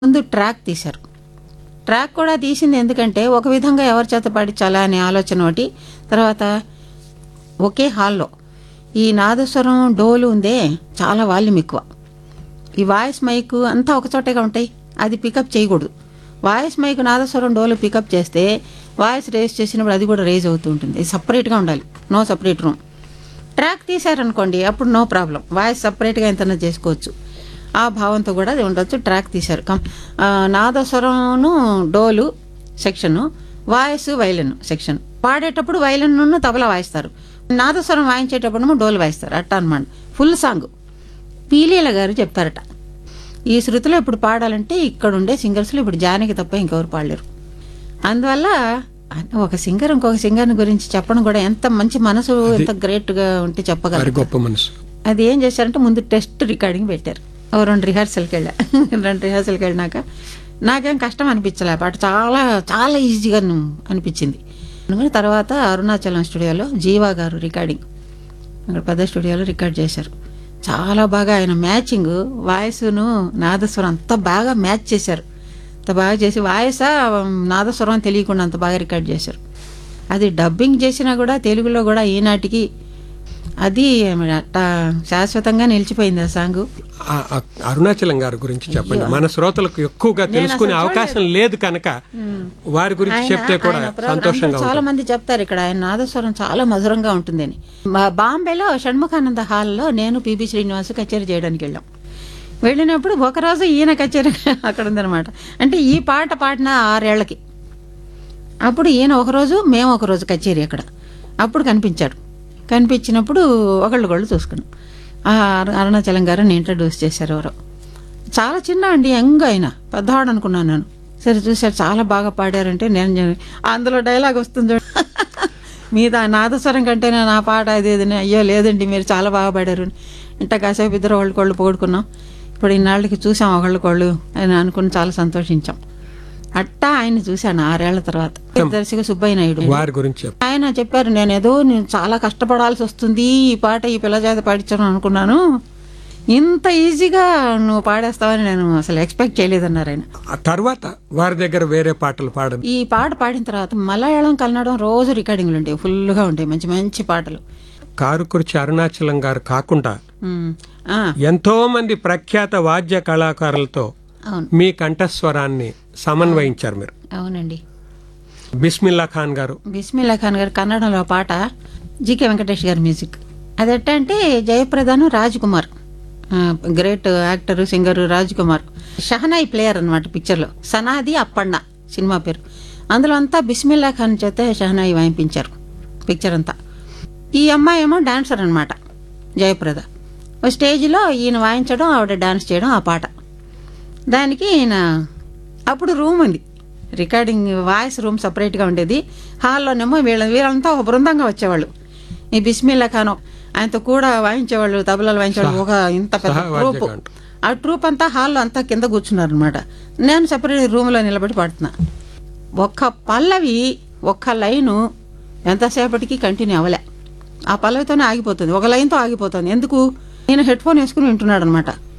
ముందు ట్రాక్ తీశారు ట్రాక్ కూడా తీసింది ఎందుకంటే ఒక విధంగా ఎవరి చేత పాడించాలా అనే ఆలోచన ఒకటి తర్వాత ఒకే హాల్లో ఈ నాదస్వరం డోలు ఉందే చాలా వాల్యూమ్ ఎక్కువ ఈ వాయిస్ మైక్ అంతా ఒకచోటగా ఉంటాయి అది పికప్ చేయకూడదు వాయిస్ మైక్ నాదస్వరం డోలు పికప్ చేస్తే వాయిస్ రేస్ చేసినప్పుడు అది కూడా రేజ్ అవుతూ ఉంటుంది ఇది సపరేట్గా ఉండాలి నో సపరేట్ రూమ్ ట్రాక్ తీశారనుకోండి అప్పుడు నో ప్రాబ్లం వాయిస్ సపరేట్గా ఎంతైనా చేసుకోవచ్చు ఆ భావంతో కూడా అది ఉండొచ్చు ట్రాక్ తీశారు కం ఆ, నాదస్వరమును డోలు సెక్షను వాయిస్ వైలిన్ సెక్షన్ పాడేటప్పుడు వైలిన్ తబలా వాయిస్తారు నాదస్వరం వాయించేటప్పుడు డోలు వాయిస్తారు అట్ట అనమాట ఫుల్ సాంగ్ పీలీల గారు చెప్తారట ఈ శృతిలో ఇప్పుడు పాడాలంటే ఇక్కడ ఉండే సింగర్స్లో ఇప్పుడు జానకి తప్ప ఇంకెవరు పాడలేరు అందువల్ల ఒక సింగర్ ఇంకొక సింగర్ గురించి చెప్పడం కూడా ఎంత మంచి మనసు ఎంత గ్రేట్గా ఉంటే వారి చెప్పగలరు గొప్ప మనసు అది ఏం చేశారంటే ముందు టెస్ట్ రికార్డింగ్ పెట్టారు ఓ రెండు రిహార్సల్కి వెళ్ళా రెండు రిహార్సల్కి వెళ్ళినాక నాకేం కష్టం అనిపించలే పాట చాలా చాలా ఈజీగా అనిపించింది అనుకుని తర్వాత అరుణాచలం స్టూడియోలో జీవా గారు రికార్డింగ్ అక్కడ పెద్ద స్టూడియోలో రికార్డ్ చేశారు చాలా బాగా ఆయన మ్యాచింగ్ వాయిస్ను నాదస్వరం అంత బాగా మ్యాచ్ చేశారు అంత బాగా చేసి వాయిసా నాదస్వరం అని తెలియకుండా అంత బాగా రికార్డ్ చేశారు అది డబ్బింగ్ చేసినా కూడా తెలుగులో కూడా ఈనాటికి అది అట్టా శాశ్వతంగా నిలిచిపోయింది ఆ సాంగ్ ఆ- ఆ అరుణాచలం గారి గురించి చెప్పండి మన శ్రోతలకు ఎక్కువగా తెలుసుకునే అవకాశం లేదు కనుక వారి గురించి చెప్తే కూడా ఆయన ప్రోగ్రాం సంతోషంగా అందరూ చాలా మంది చెప్తారు ఇక్కడ ఆయన నాదస్వరం చాలా మధురంగా ఉంటుందని మా- బాంబేలో షణ్ముఖానంద హాల్లో నేను పిబి శ్రీనివాస్ కచేరీ చేయడానికి వెళ్ళాం వెళ్ళినప్పుడు ఒకరోజు ఈయన కచేరీ అక్కడ ఉందన్నమాట అంటే ఈ పాట పాడిన ఆరేళ్లకి అప్పుడు ఈయన ఒకరోజు మేము ఒకరోజు కచేరీ అక్కడ అప్పుడు కనిపించాడు కనిపించినప్పుడు ఒకళ్ళొకళ్ళు చూసుకున్నాం ఆ అరు- అరుణాచలం గారిని ఇంట్రడ్యూస్ చేశారు ఎవరో చాలా చిన్న అండి యంగ్ ఆయన పెద్దవాడు అనుకున్నాను నేను సరే చూశారు చాలా బాగా పాడారంటే నేను చె- అందులో డైలాగ్ వస్తుంది చూడు. మీద నాదస్వరం కంటే నా పాట అది ఇది అని, అయ్యో లేదండి మీరు చాలా బాగా పాడారు అని. ఇంట కాసేపు ఇద్దరు ఒకళ్ళకొళ్ళు పోగొట్టుకున్నాం ఇప్పుడు ఇన్నాళ్ళకి చూసాం ఒకళ్ళకొళ్ళు అని అనుకుని చాలా సంతోషించాం అట్టా ఆయన చూశాను ఆరేళ్ల తర్వాత దర్శక సుబ్బయ్య నాయుడు వారి గురించి చెప్పండి ఆయన చెప్పారు నేను ఏదో నేను చాలా కష్టపడాల్సి వస్తుంది ఈ పాట ఈ పిల్ల చేత పాడించాను అనుకున్నాను ఇంత ఈజీగా నువ్వు పాడేస్తావని నేను అసలు ఎక్స్పెక్ట్ చేయలేదన్నారు ఆయన ఆ తర్వాత వారి దగ్గర వేరే పాటలు పాడండి ఈ పాట పాడిన తర్వాత మలయాళం కన్నడం రోజు రికార్డింగ్లు ఉంటాయి ఫుల్గా ఉంటాయి మంచి మంచి పాటలు కారుకుర్చి అరుణాచలం గారు కాకుండా ఉమ్, ఆ, ఎంతో మంది ప్రఖ్యాత వాద్య కళాకారులతో అవును మీ కంఠస్వరాన్ని సమన్వయించారు మీరు అవునండి బిస్మిల్లా ఖాన్ గారు బిస్మిల్లా ఖాన్ గారు కన్నడంలో పాట జీకే వెంకటేష్ గారి మ్యూజిక్ అది ఎట్టా అంటే జయప్రదను రాజ్ కుమార్ ఆ, great actor singer Raj Kumar shehnai player అనమాట పిక్చర్లో సనాది అప్పన్న సినిమా పేరు అందులో అంతా బిస్మిల్లా ఖాన్ చేత షహనాయి వాయింపించారు పిక్చర్ అంతా ఈ అమ్మాయి ఏమో డాన్సర్ అనమాట జయప్రద ఓ స్టేజ్లో ఈయన వాయించడం ఆవిడ డాన్స్ చేయడం ఆ పాట దానికి ఈయన అప్పుడు రూమ్ ఉంది రికార్డింగ్ వాయిస్ రూమ్ సపరేట్గా ఉండేది హాల్లోనేమో వీళ్ళ వీళ్ళంతా ఒక బృందంగా వచ్చేవాళ్ళు ఈ బిస్మిల్లా ఖాన్ ఆయనతో కూడా వాయించేవాళ్ళు తబలాలు వాయించేవాళ్ళు ఒక ఇంత పెద్ద సహ ట్రూప్ వాద్యగాండు. ఆ ట్రూప్ అంతా హాల్లో అంతా కింద కూర్చున్నారు అనమాట నేను సపరేట్ రూమ్లో నిలబడి పాడుతున్నా ఒక్క పల్లవి ఒక్క లైను ఎంతసేపటికి కంటిన్యూ అవ్వలే ఆ పల్లవితోనే ఆగిపోతుంది ఒక లైన్తో ఆగిపోతుంది ఎందుకు నేను హెడ్ ఫోన్ వేసుకుని వింటున్నాడు అనమాట